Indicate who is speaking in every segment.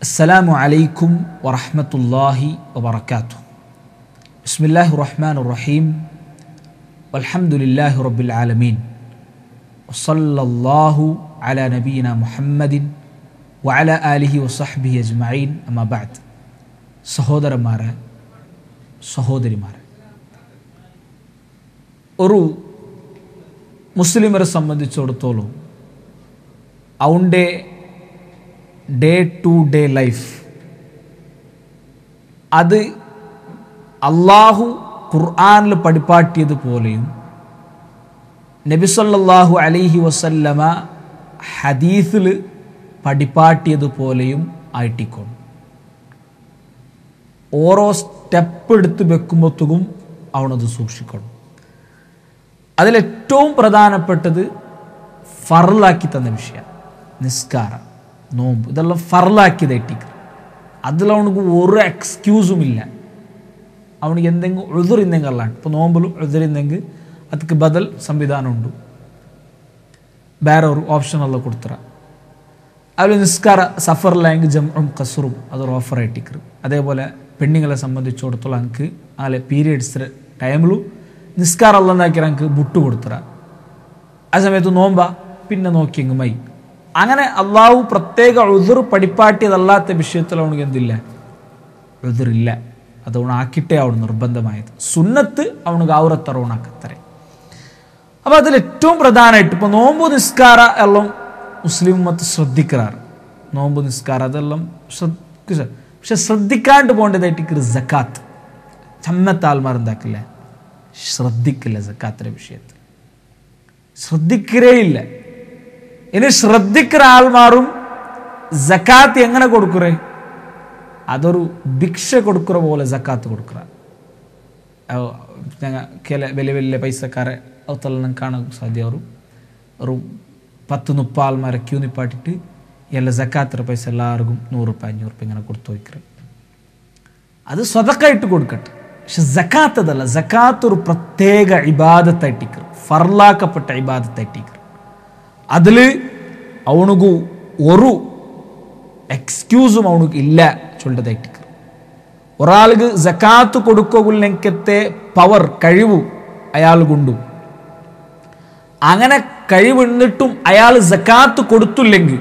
Speaker 1: السلام عليكم ورحمة الله وبركاته بسم الله الرحمن الرحيم والحمد لله رب العالمين وصلى الله على نبينا محمد وعلى آله وصحبه أجمعين أما بعد സഹോദരന്മാരെ സഹോദരിമാരെ ഒരു മുസ്ലിമരെ സംബന്ധിച്ചിടത്തോളം അവൻ്റെ ഡേ ടു ഡേ ലൈഫ് അത് അള്ളാഹു ഖുർആാനിൽ പഠിപ്പാട്ടിയതുപോലെയും നബിസല്ലാഹു അലൈഹി വസല്ലമ ഹദീസിൽ പഠിപ്പാട്ടിയതുപോലെയും ആയിട്ടിക്കോണം ഓരോ സ്റ്റെപ്പ് എടുത്ത് വെക്കുമ്പോഴത്തേക്കും അവനത് സൂക്ഷിക്കണം അതിലേറ്റവും പ്രധാനപ്പെട്ടത് ഫറലാക്കി തന്ന വിഷയം നിസ്കാരം നോമ്പ് ഇതെല്ലാം ഫറലാക്കിയത് എട്ടിക്ക് അതിൽ അവനക്ക് ഒരു എക്സ്ക്യൂസും ഇല്ല അവനിക്ക് എന്തെങ്കിലും എഴുതിരുന്നെങ്കിൽ അല്ലാണ്ട് ഇപ്പോൾ നോമ്പിലും എഴുതിരുന്നെങ്കിൽ ಅದಕ್ಕೆ ಬದಲ್ ಸಂವಿಧಾನ ಉಂಟು ಬೇರೆಯವರು ಆಪ್ಷನ್ ಎಲ್ಲ ಕೊಡ್ತಾರೆ അതിൽ നിസ്കാര സഫറിലായെങ്കിൽ ജംഉം കസറും അതൊരു ഓഫർ ആയിട്ടിക്കറ് അതേപോലെ പെണ്ണുങ്ങളെ സംബന്ധിച്ചിടത്തോളം എനിക്ക് ആലെ പീരിയഡ്സ് ടൈമിലും നിസ്കാരം അല്ലെന്നാക്കിയാൽ എനിക്ക് ബുട്ട് കൊടുത്തറ ആ സമയത്ത് നോമ്പ പിന്നെ നോക്കിയെങ്കിൽ മൈ അങ്ങനെ അള്ളാഹു പ്രത്യേക ഉതിർ പഠിപ്പാട്ടിയതല്ലാത്ത വിഷയത്തിൽ അവനക്ക് എന്തില്ല ഉതിറില്ല അത് അവണാക്കിട്ടേ അവണ് നിർബന്ധമായത് സുന്നത്ത് അവനക്ക് ഔറത്തറവണാക്കത്തരെ അപ്പോൾ അതിൽ ഏറ്റവും പ്രധാനമായിട്ട് ഇപ്പോൾ നോമ്പ് നിസ്കാര എല്ലാം മുസ്ലിം മത്ത് ശ്രദ്ധിക്കാറ് നോമ്പ് നിസ്കാര അതെല്ലാം ശ്രദ്ധിക്കുക പക്ഷെ ശ്രദ്ധിക്കാണ്ട് പോകേണ്ടതായിട്ട് ജക്കാത്ത് ചമ്മത്ത ആൾമാർ എന്താക്കില്ല ശ്രദ്ധിക്കില്ല ജക്കാത്തിൻ്റെ വിഷയത്തിൽ ശ്രദ്ധിക്കരേ ഇല്ല ഇനി ശ്രദ്ധിക്കുന്ന ആൾമാറും ജക്കാത്ത് എങ്ങനെ കൊടുക്കുറേ അതൊരു ഭിക്ഷ കൊടുക്കുന്ന പോലെ ജക്കാത്ത് കൊടുക്കുക ഞങ്ങൾ ಕೆಲ വലിയ വലിയ പൈസക്കാരെ അവത്തെല്ലാം കാണാൻ സാധ്യ ಅವರು ഒരു പത്ത് മുപ്പ ആൾമാരെ ക്യൂ നിപ്പാട്ടിട്ട് ಎಲ್ಲ ജക്കാത്തിര പൈസ എല്ലാവർക്കും നൂറ് രൂപ അഞ്ഞൂറ് രൂപ ഇങ്ങനെ കൊടുത്തു വയ്ക്കുക അത് സ്വതക്കായിട്ട് കൊടുക്കട്ടെ പക്ഷെ ജക്കാത്ത് അതല്ല ജക്കാത്ത് ഒരു പ്രത്യേക ഇബാദത്തായിട്ടിക്കർ ഫർലാക്കപ്പെട്ട ഇബാദത്തായിട്ടിക്കർ അതിൽ അവനുക്ക് ഒരു എക്സ്ക്യൂസും അവനുക്ക് ഇല്ല ചൊല്ലതായിട്ടിക്കർ ഒരാൾക്ക് ജക്കാത്ത് കൊടുക്കുന്നെങ്കത്തെ പവർ കഴിവ് അയാൾ കൊണ്ടു അങ്ങനെ കഴിവുന്നിട്ടും അയാൾ ജക്കാത്ത് കൊടുത്തില്ലെങ്കിൽ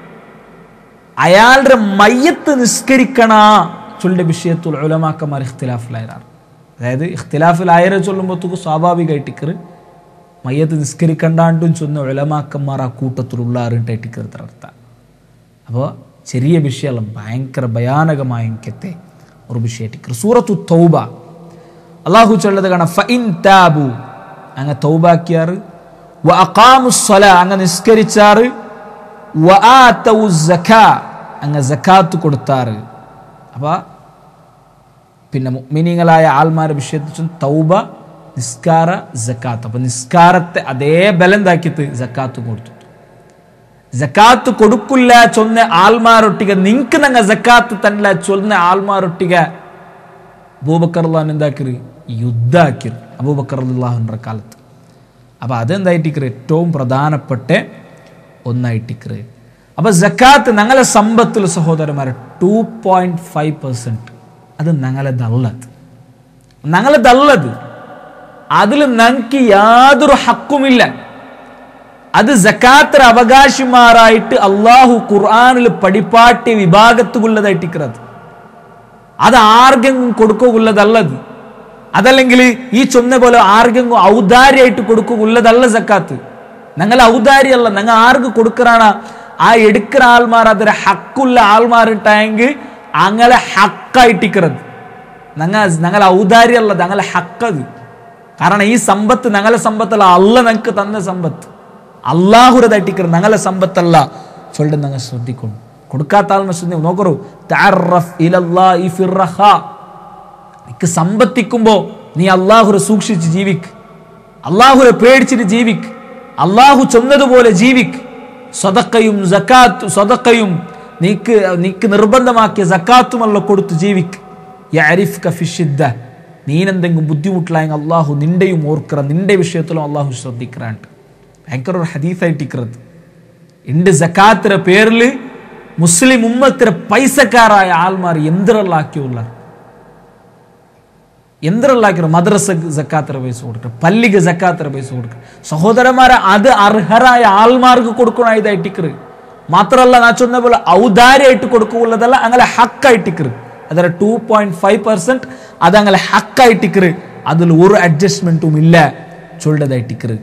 Speaker 1: അയാളുടെ മയ്യത്ത് നിസ്കരിക്കണ ചൊല്ലിന്റെ വിഷയത്തിൽ ഉലമാക്കന്മാർ ഇഖ്തിലാഫിലായതാണ് അതായത് ഇഖ്തിലാഫിലായരെ ചൊല്ലുമ്പോഴത്തേക്ക് സ്വാഭാവികമായിട്ടിക്കറ് മയ്യത്ത് നിസ്കരിക്കണ്ടാണ്ടും ചൊന്ന ഉലമാക്കന്മാർ ആ കൂട്ടത്തിലുള്ളാറിട്ടായിട്ടിക്കറ് അർത്ഥം അപ്പോൾ ചെറിയ വിഷയമല്ല ഭയങ്കര ഭയാനകമായ എനിക്കത്തെ ഒരു വിഷയത്തിക്കറ് സൂറത്തു തൗബ അള്ളാഹു ചൊല്ലത് കാണാം ഫൈൻ താബു അങ്ങ് തൗബാക്കിയാറ് വ അഖാമുസ്സല അങ്ങ് നിസ്കരിച്ചാറ് വ ആതൗ സക്കാ അങ്ങ് സക്കാത്ത് കൊടുത്താറ് അപ്പോൾ പിന്നെ മിനിങ്ങളായ ആൾമാരെ വിഷയത്തിൽ തൗബ നിസ്കാര ജക്കാത്ത് അപ്പം നിസ്കാരത്തെ അതേ ബലം എന്താക്കിയിട്ട് ജക്കാത്ത് കൊടുത്തു ജക്കാത്ത് കൊടുക്കില്ല ചൊന്ന ആൾമാരൊട്ടിക നിങ്ങക്ക് നങ്ങ ജക്കാത്ത് തന്നില്ല ചൊന്ന ആൾമാരൊട്ടിക അബൂബക്കർലാൻ എന്താക്കിറ് യുദ്ധാക്കിറ് അബൂബക്കർ അള്ളാഹുன்ற കാലത്ത് അപ്പോൾ അതെന്തായിട്ടിക്കറ് ഏറ്റവും പ്രധാനപ്പെട്ട ഒന്നായിട്ടിക്കറ് അപ്പോൾ ജക്കാത്ത് ഞങ്ങളെ സമ്പത്തിൽ സഹോദരന്മാരെ ടു പോയിന്റ് ഫൈവ് പെർസെൻറ്റ് അത് ഞങ്ങളതല്ലത് ഞങ്ങളതല്ലത് അതിൽ ഞങ്ങൾക്ക് യാതൊരു ഹക്കുമില്ല അത് ജക്കാത്ര അവകാശിമാരായിട്ട് അള്ളാഹു ഖുർആാനിൽ പഠിപ്പാട്ടിയ വിഭാഗത്തുള്ളതായിട്ടിക്കുന്നത് അത് ആർക്കെങ്കിലും കൊടുക്കുള്ളതല്ലത് അതല്ലെങ്കിൽ ഈ ചൊന്ന പോലെ ആർക്കെങ്കിലും ഔദാര്യമായിട്ട് കൊടുക്കുള്ളതല്ല ജക്കാത്ത് ഞങ്ങൾ ഔദാര്യമല്ല ഞങ്ങൾ ആർക്ക് കൊടുക്കറാണ് ആ എടുക്കുന്ന ആൾമാർ അതിന് ഹക്കുള്ള ആൾമാരിട്ടായെങ്കിൽ അങ്ങനെ ഹക്കായിട്ടിക്കുന്നത് ഞങ്ങൾ ഞങ്ങൾ ഔദാര്യമല്ല ഞങ്ങളെ ഹക്കത് കാരണം ഈ സമ്പത്ത് ഞങ്ങളെ സമ്പത്തല്ല അല്ല ഞങ്ങൾക്ക് തന്ന സമ്പത്ത് അള്ളാഹുരതായിട്ടിക്കറ് ഞങ്ങളെ സമ്പത്തല്ല ചൊല്ലിട്ട് ഞങ്ങൾ ശ്രദ്ധിക്കണം കൊടുക്കാത്ത ആളിനെ ശ്രദ്ധ നോക്കറു നിക്ക് സമ്പത്തിക്കുമ്പോ നീ അള്ളാഹുരെ സൂക്ഷിച്ച് ജീവിക്ക് അള്ളാഹുരെ പേടിച്ചിട്ട് ജീവിക്ക് അള്ളാഹു ചൊന്നതുപോലെ ജീവിക്ക് സ്വതക്കയും ജക്കാത്ത് സ്വതക്കയും നീക്ക് നീക്ക് നിർബന്ധമാക്കിയ ജക്കാത്തുമല്ല കൊടുത്ത് ജീവിക്ക് യരിഫ് കഫിഷിദ്ദ നീനെന്തെങ്കിലും ബുദ്ധിമുട്ടിലായെങ്കിൽ അള്ളാഹു നിന്റെയും ഓർക്കറ നിന്റെ വിഷയത്തിലും അള്ളാഹു ശ്രദ്ധിക്കറാണ്ട് ഭയങ്കര ഒരു ഹദീസായിട്ടിക്കറത് എൻ്റെ ജക്കാത്തിൻ്റെ പേരിൽ മുസ്ലിം ഉമ്മത്തിലെ പൈസക്കാരായ ആൾമാർ എന്തിറല്ലാക്കിയുള്ള എന്തിറല്ലാക്കിയോ മദ്രസക്ക് ജക്കാത്ര പൈസ കൊടുക്കുക പള്ളിക്ക് ജക്കാത്ര പൈസ കൊടുക്കുക സഹോദരന്മാരെ അത് അർഹരായ ആൾമാർക്ക് കൊടുക്കണം ഇതായിട്ടിക്കറ് മാത്രമല്ല ഞാൻ ചൊന്ന പോലെ ഔദാര്യമായിട്ട് കൊടുക്കുള്ളതല്ല അങ്ങനെ ഹക്കായിട്ടിക്കറ് ಅದರ ಟೂ ಪಾಯಿಂಟ್ ಫೈವ್ ಪರ್ಸೆಂಟ್ അതങ്ങനെ ഹക്കായിട്ടിക്കറ് അതിൽ ഒരു അഡ്ജസ്റ്റ്മെന്റും ഇല്ല ചൊല്ലതായിട്ടിക്കറ്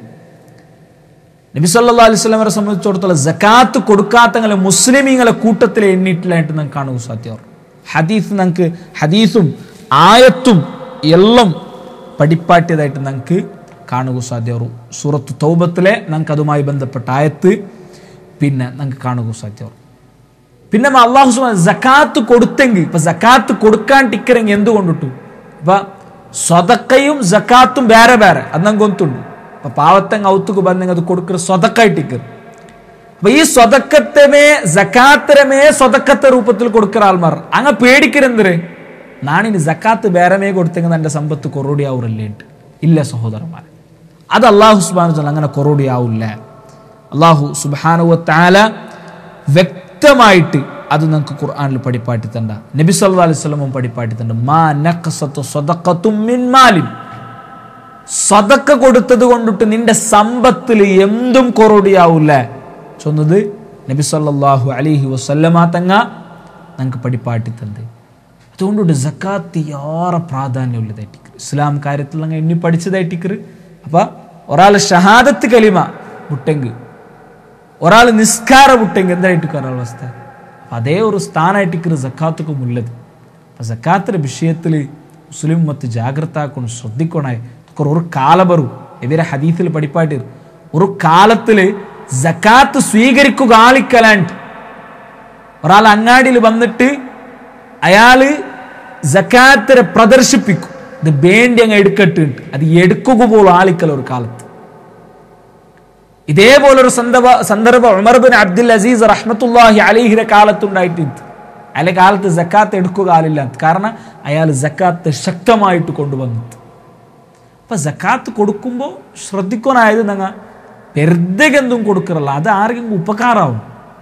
Speaker 1: നബി സല്ലാ അലൈവലമരെ സംബന്ധിച്ചിടത്തോളം ജക്കാത്ത് കൊടുക്കാത്തങ്ങളെ മുസ്ലിമീങ്ങളെ കൂട്ടത്തിലെ എണ്ണിട്ടില്ലായിട്ട് നമുക്ക് കാണുക സാധ്യവർ ഹദീസ് നമുക്ക് ഹദീസും ആയത്തും എല്ലാം പഠിപ്പാട്ടിയതായിട്ട് നമുക്ക് കാണുക സാധ്യവർ സൂറത്ത് തൗബത്തിലെ നമുക്ക് അതുമായി ബന്ധപ്പെട്ട ആയത്ത് പിന്നെ നമുക്ക് കാണുക സാധ്യവർ പിന്നെ അള്ളാഹു സുബ്ഹാനഹു ജക്കാത്ത് കൊടുത്തെങ്കിൽ ഇപ്പൊ ജക്കാത്ത് കൊടുക്കാൻ ടിക്കറെങ്കിൽ എന്തുകൊണ്ടിട്ടു ഇപ്പൊ സ്വതക്കയും ജക്കാത്തും ಬೇರೆ ಬೇರೆ അത് ನಂಗೆ ಗೊತ್ತುಂಟು അപ്പൊ പാവത്തങ്ങ് ഔത്തുക്ക് ಬಂದಂಗೆ ಅದು ಕೊಡುಕ್ರ സ്വതക്കായി ಟಿಕ್ಕರ್ അപ്പൊ ഈ സ്വതക്കത്തമേ ജക്കാത്തരമേ സ്വതക്കത്തെ രൂപത്തിൽ കൊടുക്കുന്ന ആൾമാർ അങ്ങ പേടിക്കരെന്തര് നാണിന് ജക്കാത്ത് ബേരമേ കൊടുത്തെങ്കിൽ എന്റെ സമ്പത്ത് കൊറോടി ആവൂറല്ലേ ഇല്ല സഹോദരന്മാരെ അത് അള്ളാഹു സുബാനു അങ്ങനെ കൊറോടി ആവില്ല അള്ളാഹു സുബാനുവത്താല വ്യക്തമായിട്ട് അത് നമുക്ക് ഖുർആനിൽ പഠിപ്പാട്ടി തണ്ട നബി സല്ലല്ലാഹു അലൈഹി വസല്ലം പഠിപ്പാട്ടി തണ്ട മാ നഖസത്തു സദഖത്തും മിൻ മാലിൻ സദക്ക കൊടുത്തത് കൊണ്ടിട്ട് നിന്റെ സമ്പത്തിൽ എന്തും കൊറോടിയാവൂല ചൊന്നത് നബി സല്ലല്ലാഹു അലൈഹി വസല്ലമ തങ്ങ നമുക്ക് പഠിപ്പാട്ടി തണ്ട് അതുകൊണ്ടിട്ട് ജക്കാത്ത് ഏറെ പ്രാധാന്യമുള്ളതായിട്ടിക്കർ ഇസ്ലാം കാര്യത്തിൽ അങ്ങ് എണ്ണി പഠിച്ചതായിട്ടിക്കർ അപ്പൊ ഒരാൾ ഷഹാദത്ത് കലിമ മുട്ടെങ്കിൽ ഒരാൾ നിസ്കാര വിട്ടെങ്കിൽ എന്തായിട്ട് ഒരാൾ അവസ്ഥ അപ്പം അതേ ഒരു സ്ഥാനമായിട്ട് ജക്കാത്തുക്കും ഉള്ളത് അപ്പം ജക്കാത്തിൻ്റെ വിഷയത്തിൽ മുസ്ലിം മത്ത് ജാഗ്രത ആക്കണം ശ്രദ്ധിക്കണേ ഒരു കാല ബറു എതിരെ ഹദീസിൽ പഠിപ്പായിട്ട് ഒരു കാലത്തിൽ ജക്കാത്ത് സ്വീകരിക്കുക ആളിക്കലാണ്ട് ഒരാൾ അങ്ങാടിയിൽ വന്നിട്ട് അയാള് ജക്കാത്തിനെ പ്രദർശിപ്പിക്കും ഇത് വേണ്ടി അങ്ങ് എടുക്കട്ടുണ്ട് അത് എടുക്കുക പോലും ആളിക്കല ഒരു കാലത്ത് ഇതേപോലൊരു സന്ദർഭ സന്ദർഭം ഉമർ ബിൻ അബ്ദുൽ അസീസ് റഹ്മത്തുല്ലാഹി അലിഹിന്റെ കാലത്തുണ്ടായിട്ടുണ്ട് അയാളെ കാലത്ത് ജക്കാത്ത് എടുക്കുക ആളില്ല കാരണം അയാൾ ജക്കാത്ത് ശക്തമായിട്ട് കൊണ്ടുവന്നിട്ട് അപ്പൊ ജക്കാത്ത് കൊടുക്കുമ്പോൾ ശ്രദ്ധിക്കാനായത് ഞങ്ങൾ വെറുതെ എന്തും കൊടുക്കറല്ല അത് ആർക്കെങ്കിലും ഉപകാരമാവും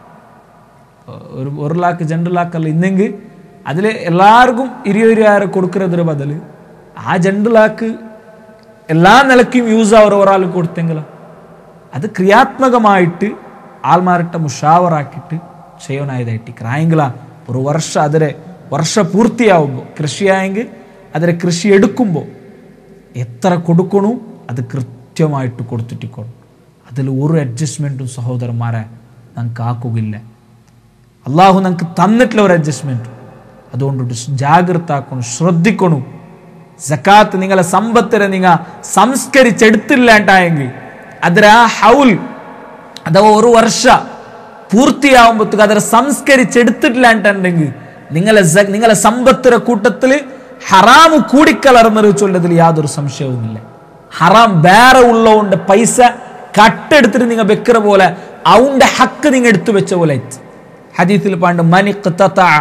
Speaker 1: ഒരു ഒരു ലാക്ക് രണ്ട് ലാക്കല്ല ഇന്നെങ്കിൽ അതിൽ എല്ലാവർക്കും ഇരുപതിനായിരം കൊടുക്കുന്നതിന് ബദൽ ആ രണ്ട് ലാക്ക് എല്ലാ നിലയ്ക്കും യൂസ് ആവുന്ന ഒരാൾ കൊടുത്തെങ്കിലോ അത് ക്രിയാത്മകമായിട്ട് ആൾമാരിട്ട മുഷാവറാക്കിയിട്ട് ചെയ്യണായതായിട്ട് ക്രായെങ്കിലാ ഒരു വർഷം അതിരെ വർഷ പൂർത്തിയാവുമ്പോൾ കൃഷിയായെങ്കിൽ അതിരെ കൃഷി എടുക്കുമ്പോൾ എത്ര കൊടുക്കണു അത് കൃത്യമായിട്ട് കൊടുത്തിട്ടിക്കോണം അതിൽ ഒരു അഡ്ജസ്റ്റ്മെൻറ്റും സഹോദരന്മാരെ നമുക്ക് ആക്കുകയില്ല അള്ളാഹു നമുക്ക് തന്നിട്ടുള്ള ഒരു അഡ്ജസ്റ്റ്മെൻറ്റ് അതുകൊണ്ട് ജാഗ്രത ആക്കണം ശ്രദ്ധിക്കണം ജക്കാത്ത് നിങ്ങളെ സമ്പത്തിനെ നിങ്ങൾ സംസ്കരിച്ചെടുത്തില്ലാണ്ടായെങ്കിൽ ಅದರ ಹೌಲ್ ಅಥವಾ ഒരു വർഷ പൂർത്തിയാവുമ്പോഴത്തേക്ക് അതിനെ സംസ്കരിച്ചെടുത്തിട്ടില്ല എന്നിട്ടുണ്ടെങ്കിൽ നിങ്ങളെ നിങ്ങളെ സമ്പത്തിര കൂട്ടത്തിൽ ഹറാമ് കൂടിക്കലർന്നത് ചൊല്ലതിൽ യാതൊരു സംശയവുമില്ല ഹറാം വേറെ ഉള്ളതുകൊണ്ട് പൈസ കട്ടെടുത്തിട്ട് നിങ്ങൾ വെക്കുന്ന പോലെ അവന്റെ ഹക്ക് നിങ്ങൾ എടുത്തു വെച്ച പോലെ ഹദീസിൽ പാണ്ട് മനിക്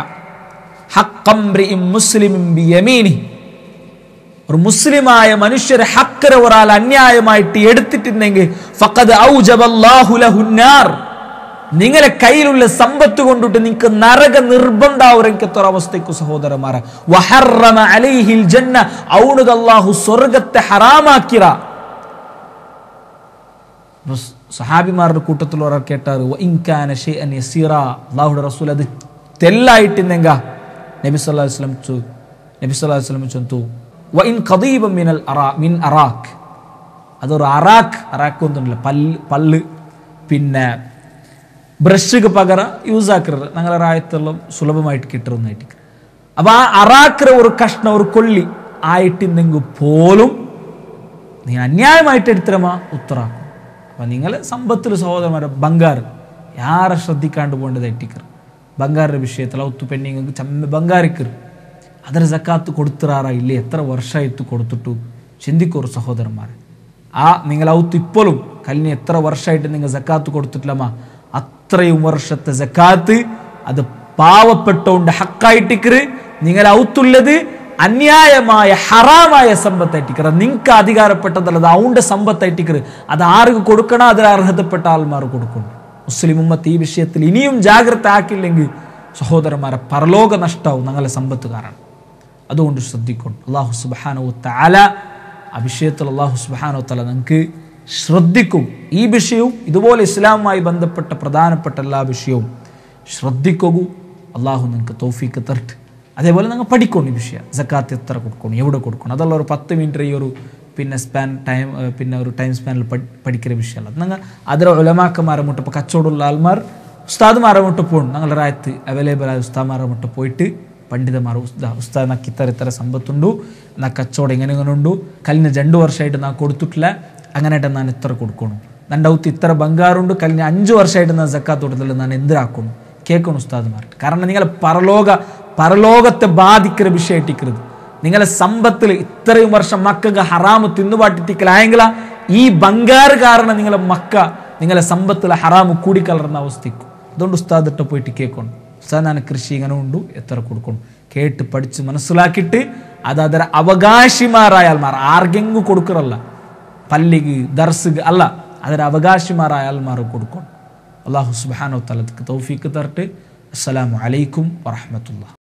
Speaker 1: മുസ്ലിം ഒരു മുസ്ലിമായ മനുഷ്യരെ ഹക്കര ഒരാൾ അന്യായമായിട്ട് എടുത്തിട്ടുണ്ടെങ്കിൽ ഫഖദ് ഔജബല്ലാഹു ലഹുന്നാർ നിങ്ങളെ കയ്യിലുള്ള സമ്പത്ത് കൊണ്ടിട്ട് നിങ്ങൾക്ക് നരക നിർബന്ധാവുരക്കത്തൊരു അവസ്ഥയ്ക്ക് സഹോദരന്മാരെ വഹറമ അലൈഹിൽ ജന്ന ഔണുക അല്ലാഹു സ്വർഗത്തെ ഹറാമാക്കിറ സഹാബിമാരുടെ കൂട്ടത്തിൽ ഒരാൾ കേട്ടാറ് ഇൻകാന ഷൈഅൻ യസീറ അല്ലാഹുയുടെ റസൂൽ അത് തെല്ലായിട്ടിന്നെങ്ക നബി സല്ലല്ലാഹു അലൈഹി വസല്ലം ചോ നബി സല്ലല്ലാഹു അലൈഹി വസല്ലം ചൊന്തു വൈൻ ഖദീബ മിനൽ അറാ മിൻ അറാഖ് അതൊരു അറാഖ് അറാഖ് ഒന്നുമില്ല പല്ല് പല്ല് പിന്നെ ബ്രഷുക്ക് പകരം യൂസ് ആക്കരുത് ഞങ്ങളെ റായത്തെല്ലാം സുലഭമായിട്ട് കിട്ടുന്നതായിട്ട് അപ്പൊ ആ അറാക്കര ഒരു കഷ്ണം ഒരു കൊള്ളി ആയിട്ടിന്നെങ്കിൽ പോലും നീ അന്യായമായിട്ട് എടുത്തരമാ ഉത്തരാക്കും അപ്പൊ നിങ്ങൾ സമ്പത്തിൽ സഹോദരന്മാരെ ബംഗാർ യാരെ ശ്രദ്ധിക്കാണ്ട് പോകേണ്ടത് എട്ടിക്കർ ബംഗാറിന്റെ വിഷയത്തിൽ ഒത്തു പെണ്ണിങ്ങൾക്ക് ചമ്മ ബംഗാരിക്കർ ಅದರ ಜಕಾತ್ತು ಕೊಡ್ತಿರಾರ ಇಲ್ಲಿ ಎತ್ತರ ವರ್ಷ ಇತ್ತು ಕೊಡ್ತಿಟ್ಟು ಚಿಂದಿಕೋರು ಸಹೋದರಮಾರ ആ നിങ്ങൾ ഔത്ത് ഇപ്പോഴും കല്ലിന് എത്ര വർഷമായിട്ട് നിങ്ങൾ ജക്കാത്ത് കൊടുത്തിട്ടില്ലമ്മ അത്രയും വർഷത്തെ ജക്കാത്ത് അത് പാവപ്പെട്ടോണ്ട് ഹക്കായിട്ടിക്കറ് നിങ്ങൾ ഔത്തുള്ളത് അന്യായമായ ഹറാമായ സമ്പത്തായിട്ടിക്കറ നിങ്ങൾക്ക് അധികാരപ്പെട്ടതല്ലത് അവന്റെ സമ്പത്തായിട്ടിക്കറ് അത് ആർക്ക് കൊടുക്കണം അതിൽ അർഹതപ്പെട്ട ആൾമാർ കൊടുക്കണം മുസ്ലിം ഉമ്മത്ത് ഈ വിഷയത്തിൽ ഇനിയും ജാഗ്രത ആക്കില്ലെങ്കിൽ സഹോദരന്മാരെ പരലോക നഷ്ടവും ഞങ്ങളെ സമ്പത്ത് കാരണം അതുകൊണ്ട് ശ്രദ്ധിക്കണം അള്ളാഹു സുബാനോ താല ആ വിഷയത്തിൽ അള്ളാഹു സുബാനോ തല നിങ്ങൾക്ക് ശ്രദ്ധിക്കും ഈ വിഷയവും ഇതുപോലെ ഇസ്ലാമുമായി ബന്ധപ്പെട്ട പ്രധാനപ്പെട്ട എല്ലാ വിഷയവും ശ്രദ്ധിക്കൂ അള്ളാഹു നിങ്ങൾക്ക് തോഫീക്ക് തരട്ട് അതേപോലെ നിങ്ങൾ പഠിക്കണം ഈ വിഷയം ജക്കാത്ത് എത്ര കൊടുക്കണം എവിടെ കൊടുക്കണം അതുള്ള ഒരു പത്ത് മിനിറ്റ് ഈ ഒരു പിന്നെ സ്പാൻ ടൈം ഏഹ് പിന്നെ ഒരു ടൈം സ്പാനിൽ പഠിക്കുന്ന വിഷയമല്ല നിങ്ങൾ അതിൽ ഉലമാക്കന്മാരെ മുട്ട ഇപ്പോൾ കച്ചവടമുള്ള ആൾമാർ ഉസ്താദ്മാരെ മുട്ട പോകണം ഞങ്ങളുടെ രായത്ത് അവൈലബിൾ ആയ ഉസ്താദ്മാരെ മുട്ട പോയിട്ട് പണ്ഡിതന്മാർ ഉസ്താ ഉസ്താദ് నాకు ഇത്തര ഇത്തര സമ്പത്തുണ്ടു నాకు കച്ചവടം ഇങ്ങനെ ഇങ്ങനെ ഉണ്ടു കഴിഞ്ഞ രണ്ട് വർഷമായിട്ട് ഞാൻ കൊടുത്തിട്ടില്ല അങ്ങനെയായിട്ട് ഞാൻ ഇത്ര കൊടുക്കണം ನನ್ನ ಔತ್ ಇತ್ತರ ಬಂಗಾರುಂಡು ಕಲಿನ ಅಂಜು ವರ್ಷ ಆಯ್ತು ನಾನು ಜക്കാತ್ ಕೊಡದಲ್ಲಿ ನಾನು ಎಂದಿರಾಕೊಂಡು കേൾക്കണം ഉസ്താദ്മാർ കാരണം നിങ്ങളെ പരലോക പരലോകത്തെ ബാധിക്കുന്ന വിഷയം ഇട്ടിക്കരുത് നിങ്ങളെ സമ്പത്തിൽ ഇത്രയും വർഷം മക്കൾക്ക് ഹറാമ് തിന്നുപാട്ടിട്ടിക്കലായെങ്കില ഈ ബംഗാറ് കാരണം നിങ്ങളെ മക്ക നിങ്ങളെ സമ്പത്തിൽ ഹറാമ് കൂടിക്കലർന്ന അവസ്ഥയ്ക്കും അതുകൊണ്ട് ഉസ്താദ് ഇട്ട പോയിട്ട് കേൾക്കണം ഉസ്താദ് ഞാൻ കൃഷി ഇങ്ങനെ ഉണ്ട് എത്ര കൊടുക്കണം കേട്ട് പഠിച്ച് മനസ്സിലാക്കിയിട്ട് അത് ಅದರ അവകാശിമാരായാൽമാർ ആർക്കെങ്കിലും കൊടുക്കറല്ല പല്ലിക്ക് ദർസുക്ക് അല്ല അതിന് അവകാശിമാരായ ആൾമാർ കൊടുക്കണം അള്ളാഹു സുബാനോ തലക്ക് തൗഫീക്ക് തരട്ടെ അസ്സലാമു അലൈക്കും വറഹമത്തുള്ള